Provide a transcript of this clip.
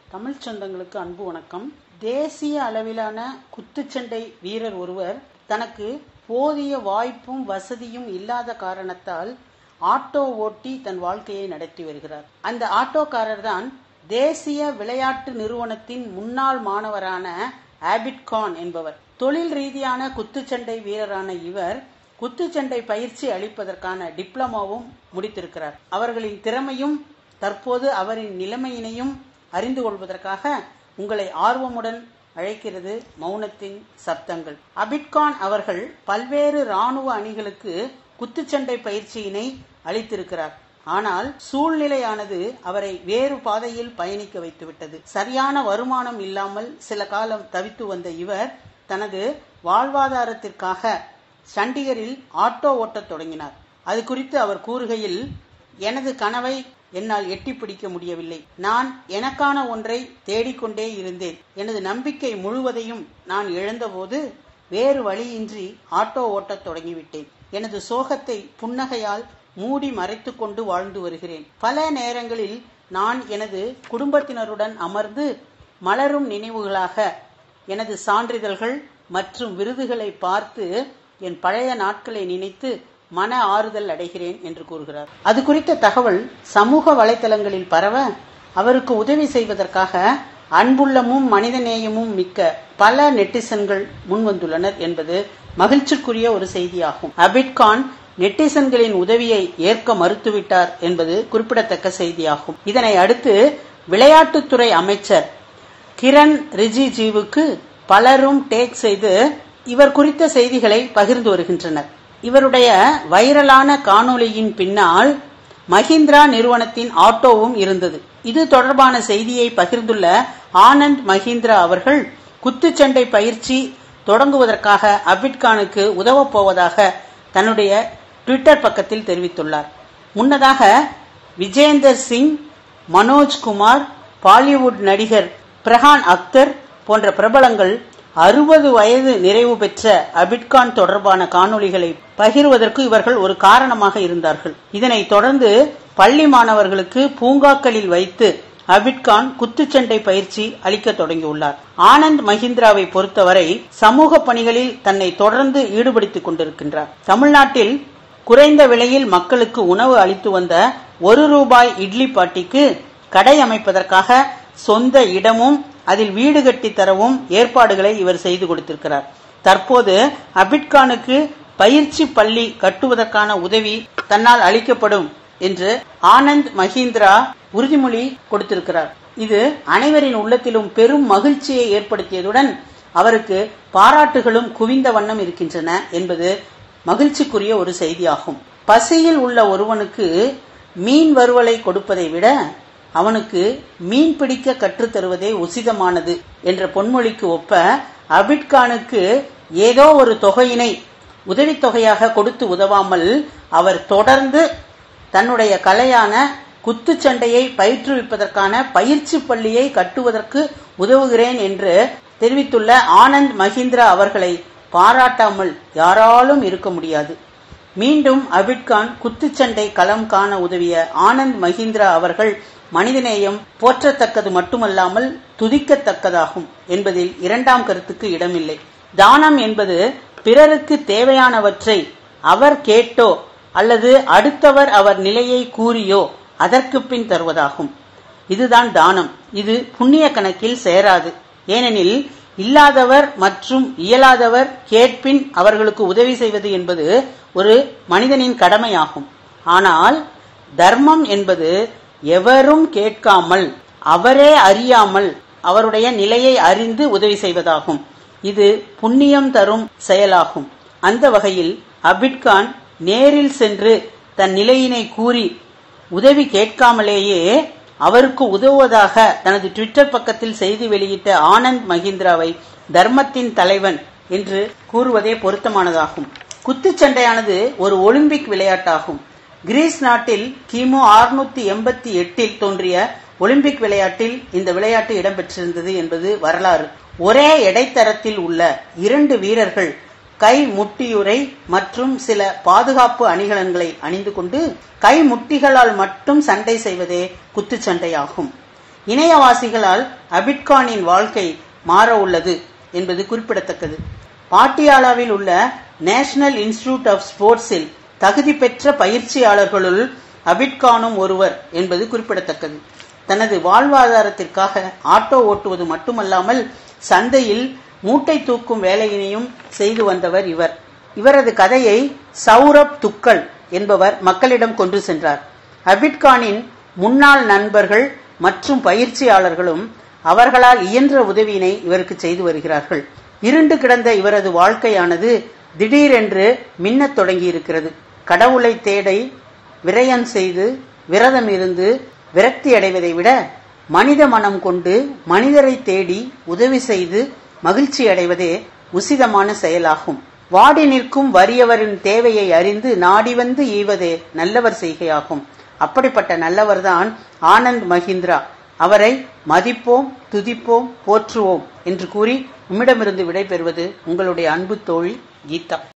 தமிழ் சொந்தங்களுக்கு அன்பு வணக்கம் தேசிய அளவிலான குத்துச்சண்டை வீரர் ஒருவர் தனக்கு போதிய வாய்ப்பும் வசதியும் இல்லாத காரணத்தால் ஆட்டோ ஓட்டி தன் வாழ்க்கையை நடத்தி வருகிறார் அந்த ஆட்டோக்காரர் தான் தேசிய விளையாட்டு நிறுவனத்தின் முன்னாள் மாணவரான ஆபிட் கான் என்பவர் தொழில் ரீதியான குத்துச்சண்டை வீரரான இவர் குத்துச்சண்டை பயிற்சி அளிப்பதற்கான டிப்ளமாவும் முடித்திருக்கிறார் அவர்களின் திறமையும் தற்போது அவரின் நிலைமையினையும் அறிந்து கொள்வதற்காக உங்களை ஆர்வமுடன் அழைக்கிறது மௌனத்தின் சப்தங்கள் அபிட்கான் அவர்கள் பல்வேறு ராணுவ அணிகளுக்கு குத்துச்சண்டை பயிற்சியினை அளித்திருக்கிறார் ஆனால் சூழ்நிலையானது அவரை வேறு பாதையில் பயணிக்க வைத்துவிட்டது சரியான வருமானம் இல்லாமல் சில காலம் தவித்து வந்த இவர் தனது வாழ்வாதாரத்திற்காக சண்டிகரில் ஆட்டோ ஓட்டத் தொடங்கினார் அது குறித்து அவர் கூறுகையில் எனது கனவை என்னால் எட்டி பிடிக்க முடியவில்லை நான் எனக்கான ஒன்றை தேடிக்கொண்டே இருந்தேன் எனது நம்பிக்கை முழுவதையும் நான் இழந்தபோது வேறு வழியின்றி ஆட்டோ ஓட்டத் தொடங்கிவிட்டேன் எனது சோகத்தை புன்னகையால் மூடி மறைத்து கொண்டு வாழ்ந்து வருகிறேன் பல நேரங்களில் நான் எனது குடும்பத்தினருடன் அமர்ந்து மலரும் நினைவுகளாக எனது சான்றிதழ்கள் மற்றும் விருதுகளை பார்த்து என் பழைய நாட்களை நினைத்து மன ஆறுதல் அடைகிறேன் என்று கூறுகிறார் அது குறித்த தகவல் சமூக வலைதளங்களில் பரவ அவருக்கு உதவி செய்வதற்காக அன்புள்ளமும் மனிதநேயமும் மிக்க பல நெட்டிசன்கள் முன்வந்துள்ளனர் என்பது மகிழ்ச்சிக்குரிய ஒரு செய்தியாகும் அபிட்கான் நெட்டிசன்களின் உதவியை ஏற்க மறுத்துவிட்டார் என்பது குறிப்பிடத்தக்க செய்தியாகும் இதனை அடுத்து விளையாட்டுத்துறை அமைச்சர் கிரண் ரிஜிஜீவுக்கு பலரும் டேக் செய்து இவர் குறித்த செய்திகளை பகிர்ந்து வருகின்றனர் இவருடைய வைரலான காணொளியின் பின்னால் மஹிந்திரா நிறுவனத்தின் ஆட்டோவும் இருந்தது இது தொடர்பான செய்தியை பகிர்ந்துள்ள ஆனந்த் மஹிந்திரா அவர்கள் குத்துச்சண்டை பயிற்சி தொடங்குவதற்காக அபிட்கானுக்கு உதவப் போவதாக தன்னுடைய ட்விட்டர் பக்கத்தில் தெரிவித்துள்ளார் முன்னதாக விஜேந்தர் சிங் மனோஜ் குமார் பாலிவுட் நடிகர் பிரஹான் அக்தர் போன்ற பிரபலங்கள் அறுபது வயது நிறைவு பெற்ற அபிட்கான் தொடர்பான காணொளிகளை பகிர்வதற்கு இவர்கள் ஒரு காரணமாக இருந்தார்கள் இதனைத் தொடர்ந்து பள்ளி மாணவர்களுக்கு பூங்காக்களில் வைத்து அபிட்கான் குத்துச்சண்டை பயிற்சி அளிக்க தொடங்கியுள்ளார் ஆனந்த் மஹிந்திராவை பொறுத்தவரை சமூக பணிகளில் தன்னை தொடர்ந்து ஈடுபடுத்திக் கொண்டிருக்கின்றார் தமிழ்நாட்டில் குறைந்த விலையில் மக்களுக்கு உணவு அளித்து வந்த ஒரு ரூபாய் இட்லி பாட்டிக்கு கடை அமைப்பதற்காக சொந்த இடமும் அதில் வீடு கட்டி தரவும் ஏற்பாடுகளை இவர் செய்து கொடுத்திருக்கிறார் தற்போது அபிட்கானுக்கு பயிற்சி பள்ளி கட்டுவதற்கான உதவி தன்னால் அளிக்கப்படும் என்று ஆனந்த் மஹிந்திரா உறுதிமொழி கொடுத்திருக்கிறார் இது அனைவரின் உள்ளத்திலும் பெரும் மகிழ்ச்சியை ஏற்படுத்தியதுடன் அவருக்கு பாராட்டுகளும் குவிந்த வண்ணம் இருக்கின்றன என்பது மகிழ்ச்சிக்குரிய ஒரு செய்தியாகும் பசியில் உள்ள ஒருவனுக்கு மீன் வறுவலை கொடுப்பதை விட அவனுக்கு மீன் பிடிக்க கற்றுத்தருவதே உசிதமானது என்ற பொன்மொழிக்கு ஒப்ப அபிட்கானுக்கு ஏதோ ஒரு தொகையினை உதவித்தொகையாக கொடுத்து உதவாமல் அவர் தொடர்ந்து தன்னுடைய கலையான குத்துச்சண்டையை பயிற்றுவிப்பதற்கான பயிற்சி பள்ளியை கட்டுவதற்கு உதவுகிறேன் என்று தெரிவித்துள்ள ஆனந்த் மஹிந்திரா அவர்களை பாராட்டாமல் யாராலும் இருக்க முடியாது மீண்டும் அபிட்கான் குத்துச்சண்டை களம் காண உதவிய ஆனந்த் மஹிந்திரா அவர்கள் மனிதநேயம் போற்றத்தக்கது மட்டுமல்லாமல் துதிக்கத்தக்கதாகும் என்பதில் இரண்டாம் கருத்துக்கு இடமில்லை தானம் என்பது பிறருக்கு தேவையானவற்றை அவர் கேட்டோ அல்லது அடுத்தவர் அவர் நிலையை கூறியோ அதற்கு பின் தருவதாகும் இதுதான் தானம் இது புண்ணிய கணக்கில் சேராது ஏனெனில் இல்லாதவர் மற்றும் இயலாதவர் கேட்பின் அவர்களுக்கு உதவி செய்வது என்பது ஒரு மனிதனின் கடமையாகும் ஆனால் தர்மம் என்பது எவரும் கேட்காமல் அவரே அறியாமல் அவருடைய நிலையை அறிந்து உதவி செய்வதாகும் இது புண்ணியம் தரும் செயலாகும் அந்த வகையில் அபிட்கான் நேரில் சென்று தன் நிலையினை கூறி உதவி கேட்காமலேயே அவருக்கு உதவுவதாக தனது ட்விட்டர் பக்கத்தில் செய்தி வெளியிட்ட ஆனந்த் மஹிந்திராவை தர்மத்தின் தலைவன் என்று கூறுவதே பொருத்தமானதாகும் குத்துச்சண்டையானது ஒரு ஒலிம்பிக் விளையாட்டாகும் கிரீஸ் நாட்டில் கிமு அறுநூத்தி எண்பத்தி எட்டில் தோன்றிய ஒலிம்பிக் விளையாட்டில் இந்த விளையாட்டு இடம்பெற்றிருந்தது என்பது வரலாறு ஒரே எடைத்தரத்தில் உள்ள இரண்டு வீரர்கள் கை முட்டியுரை மற்றும் சில பாதுகாப்பு அணிகலன்களை அணிந்து கொண்டு கை முட்டிகளால் மட்டும் சண்டை செய்வதே குத்துச்சண்டையாகும் இணையவாசிகளால் அபிட்கானின் வாழ்க்கை மாற உள்ளது என்பது குறிப்பிடத்தக்கது பாட்டியாலாவில் உள்ள நேஷனல் இன்ஸ்டிடியூட் ஆஃப் ஸ்போர்ட்ஸில் தகுதி பெற்ற பயிற்சியாளர்களுள் அபிட்கானும் ஒருவர் என்பது குறிப்பிடத்தக்கது தனது வாழ்வாதாரத்திற்காக ஆட்டோ ஓட்டுவது மட்டுமல்லாமல் சந்தையில் மூட்டை தூக்கும் வேலையினையும் செய்து வந்தவர் இவர் இவரது கதையை சௌரப் துக்கல் என்பவர் மக்களிடம் கொண்டு சென்றார் அபிட்கானின் முன்னாள் நண்பர்கள் மற்றும் பயிற்சியாளர்களும் அவர்களால் இயன்ற உதவியினை இவருக்கு செய்து வருகிறார்கள் இருண்டு கிடந்த இவரது வாழ்க்கையானது திடீரென்று மின்னத் தொடங்கியிருக்கிறது கடவுளை தேடி விரயம் செய்து விரதம் இருந்து விரக்தி அடைவதை விட மனித மனம் கொண்டு மனிதரை தேடி உதவி செய்து மகிழ்ச்சி அடைவதே உசிதமான செயலாகும் வாடி நிற்கும் வறியவரின் தேவையை அறிந்து நாடி வந்து ஈவதே நல்லவர் செய்கையாகும் அப்படிப்பட்ட நல்லவர்தான் ஆனந்த் மஹிந்திரா அவரை மதிப்போம் துதிப்போம் போற்றுவோம் என்று கூறி உம்மிடமிருந்து விடைபெறுவது உங்களுடைய அன்பு தோழி கீதா